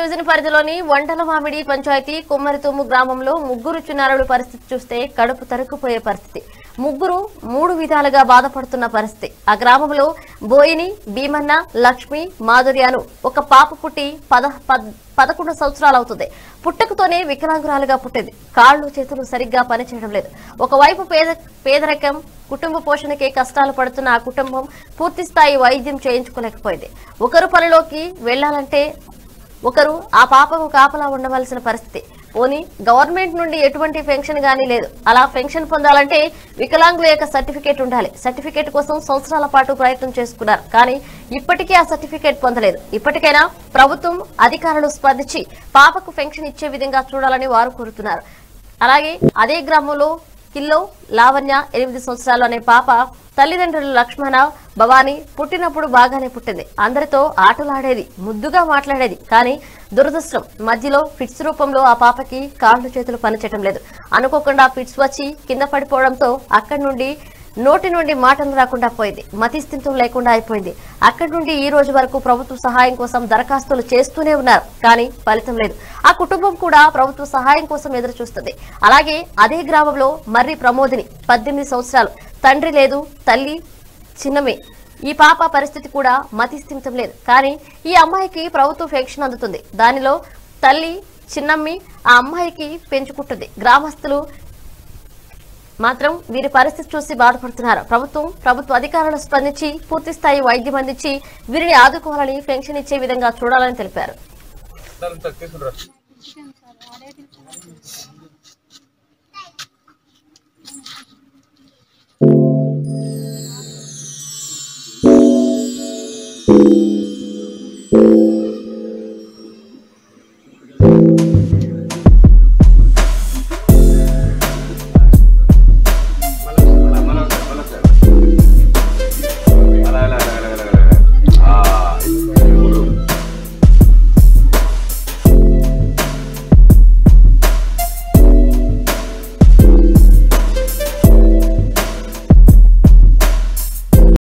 division పరిధిలోని వంటల మామిడి పంచాయతీ కుమ్మరితొమ్ము గ్రామంలో ముగ్గురు చిన్నారుల పరిస్థితి చూస్తే కడుపు తరుక్కుపోయే పరిస్థితి ముగ్గురు మూడు విధాలుగా బాధపడుతున్న పరిస్థితి ఆ గ్రామంలో బోయిని భీమన్న లక్ష్మి మాధురి అను ఒక పాప పుట్టి పద పద్- పదకొండు సంవత్సరాలు అవుతుంది పుట్టకతోనే వికలాంగురాలుగా పుట్టింది కాళ్ళు చేతులు సరిగ్గా పనిచేయడం లేదు ఒకవైపు పేద పేదరికం కుటుంబ పోషణకే కష్టాలు పడుతున్న ఆ కుటుంబం పూర్తి స్థాయి వైద్యం చేయించుకోలేకపోయింది ఒకరు పనిలోకి వెళ్లాలంటే ఒకరు ఆ పాపకు కాపలా ఉండవలసిన పరిస్థితి పోనీ గవర్నమెంట్ నుండి ఎటువంటి పెన్షన్ గానీ లేదు అలా పెన్షన్ పొందాలంటే వికలాంగుల యొక్క సర్టిఫికేట్ ఉండాలి సర్టిఫికేట్ కోసం సంవత్సరాల పాటు ప్రయత్నం చేసుకున్నారు కానీ ఇప్పటికీ ఆ సర్టిఫికేట్ పొందలేదు ఇప్పటికైనా ప్రభుత్వం అధికారులు స్పందించి పాపకు పెన్షన్ ఇచ్చే విధంగా చూడాలని వారు కోరుతున్నారు అలాగే అదే గ్రామంలో కిల్లో లావణ్య ఎనిమిది సంవత్సరాలు అనే పాప తల్లిదండ్రులు లక్ష్మణ భవాని పుట్టినప్పుడు బాగానే పుట్టింది అందరితో ఆటలాడేది ముద్దుగా మాట్లాడేది కానీ దురదృష్టం మధ్యలో ఫిట్స్ రూపంలో ఆ పాపకి కాళ్ళు చేతులు పనిచేయటం లేదు అనుకోకుండా ఫిట్స్ వచ్చి కింద పడిపోవడంతో అక్కడి నుండి నోటి నుండి మాటలు రాకుండా పోయింది మతిస్థితం లేకుండా అయిపోయింది అక్కడి నుండి ఈ రోజు వరకు ప్రభుత్వ సహాయం కోసం దరఖాస్తులు చేస్తూనే ఉన్నారు కానీ ఫలితం లేదు ఆ కుటుంబం కూడా ప్రభుత్వ సహాయం కోసం ఎదురు చూస్తుంది అలాగే అదే గ్రామంలో మర్రి ప్రమోదిని పద్దెనిమిది సంవత్సరాలు తండ్రి లేదు తల్లి చిన్నమే ఈ పాప పరిస్థితి కూడా మతిస్థిమితం లేదు కానీ ఈ అమ్మాయికి ప్రభుత్వ పెన్షన్ అందుతుంది దానిలో తల్లి చిన్నమ్మి ఆ అమ్మాయికి పెంచుకుంటుంది గ్రామస్తులు మాత్రం వీరి పరిస్థితి చూసి బాధపడుతున్నారు ప్రభుత్వం ప్రభుత్వ అధికారులు స్పందించి పూర్తి స్థాయి వైద్యం అందించి వీరిని ఆదుకోవాలని పెన్షన్ ఇచ్చే విధంగా చూడాలని తెలిపారు దాన్ని తక్కువ తీసుకుంటారు ఇచ్చాను సార్ వాడే తీసుకున్నాను